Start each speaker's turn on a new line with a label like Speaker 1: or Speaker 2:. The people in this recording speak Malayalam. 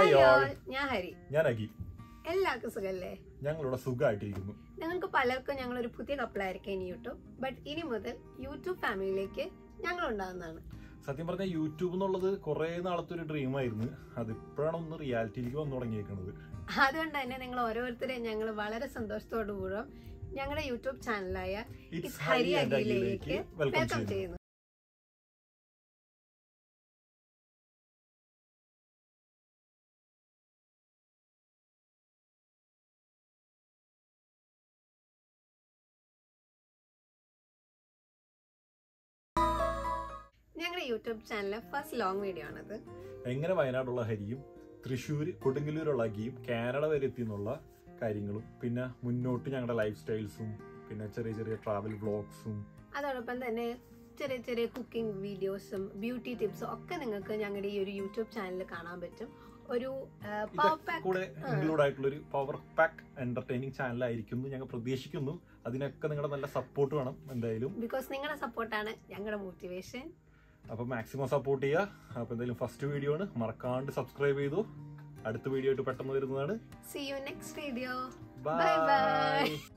Speaker 1: ഹായ്
Speaker 2: Hi
Speaker 1: ഓൾ
Speaker 2: all, ഞാൻ ഹരി
Speaker 1: ഞാൻ അഗി
Speaker 2: എല്ലാവർക്കും സുഖല്ലേ
Speaker 1: ഞങ്ങളിവിടെ സുഖമായിട്ടിരിക്കുന്നു
Speaker 2: ഞങ്ങൾക്ക് പലർക്കും ഞങ്ങൾ ഒരു പുതിയ കപ്പിളായിരിക്കും ഇനി യൂട്യൂബ് ബട്ട് ഇനി മുതൽ യൂട്യൂബ് ഫാമിലിയിലേക്ക് ഞങ്ങൾ ഉണ്ടാകുന്നതാണ്
Speaker 1: സത്യം പറഞ്ഞാൽ യൂട്യൂബ് എന്നുള്ളത് കുറെ നാളത്തെ ഒരു ഡ്രീം ആയിരുന്നു അതിപ്പോഴാണ് ഒന്ന് റിയാലിറ്റിയിലേക്ക് വന്നു തുടങ്ങിയേക്കുന്നത്
Speaker 2: അതുകൊണ്ട് തന്നെ നിങ്ങൾ ഓരോരുത്തരെയും ഞങ്ങൾ വളരെ സന്തോഷത്തോടു കൂടെ ഞങ്ങളുടെ യൂട്യൂബ് ചാനലായ
Speaker 1: ഇറ്റ്സ്
Speaker 2: ഇറ്റ്സ് ഹരി
Speaker 1: ആൻഡ്
Speaker 2: അഗിയിലേക്ക്
Speaker 1: വെൽക്കം
Speaker 2: വെൽക്കം
Speaker 1: ചെയ്യുന്നു
Speaker 2: ചെയ്യുന്നു ഞങ്ങളുടെ യൂട്യൂബ് ചാനലിലെ ഫസ്റ്റ് ലോങ് വീഡിയോ ആണത്
Speaker 1: എങ്ങനെ വയനാടുള്ള ഹരിയും തൃശ്ശൂർ കൊടുങ്ങല്ലൂരുള്ള അഗിയും കാനഡ വരെ എത്തി എന്നുള്ള കാര്യങ്ങളും പിന്നെ മുന്നോട്ട് ഞങ്ങളുടെ ലൈഫ് സ്റ്റൈൽസും പിന്നെ ചെറിയ ചെറിയ ട്രാവൽ വ്ളോഗ്സും
Speaker 2: അതോടൊപ്പം തന്നെ ചെറിയ ചെറിയ കുക്കിംഗ് വീഡിയോസും ബ്യൂട്ടി ടിപ്സും ഒക്കെ നിങ്ങൾക്ക് ഞങ്ങളുടെ ഈ ഒരു യൂട്യൂബ് ചാനലിൽ കാണാൻ പറ്റും ഒരു പവർ
Speaker 1: ഇതൊക്കെ കൂടെ ഇൻക്ലൂഡ് ആയിട്ടുള്ള ഒരു പവർ പാക്ക് എന്റർടൈനിങ് ചാനൽ ആയിരിക്കും എന്ന് ഞങ്ങൾ പ്രതീക്ഷിക്കുന്നു അതിനൊക്കെ നിങ്ങളുടെ നല്ല സപ്പോർട്ട് വേണം എന്തായാലും
Speaker 2: ബിക്കോസ് നിങ്ങളുടെ സപ്പോർട്ടാണ് ഞങ്ങളുടെ മോട്ടിവേഷൻ
Speaker 1: അപ്പൊ മാക്സിമം സപ്പോർട്ട് ചെയ്യുക അപ്പൊ എന്തായാലും ഫസ്റ്റ് വീഡിയോ ആണ് മറക്കാണ്ട് സബ്സ്ക്രൈബ് ചെയ്തു അടുത്ത വീഡിയോ ആയിട്ട് പെട്ടെന്ന് വരുന്നതാണ്
Speaker 2: see you next video
Speaker 1: bye
Speaker 2: Bye bye.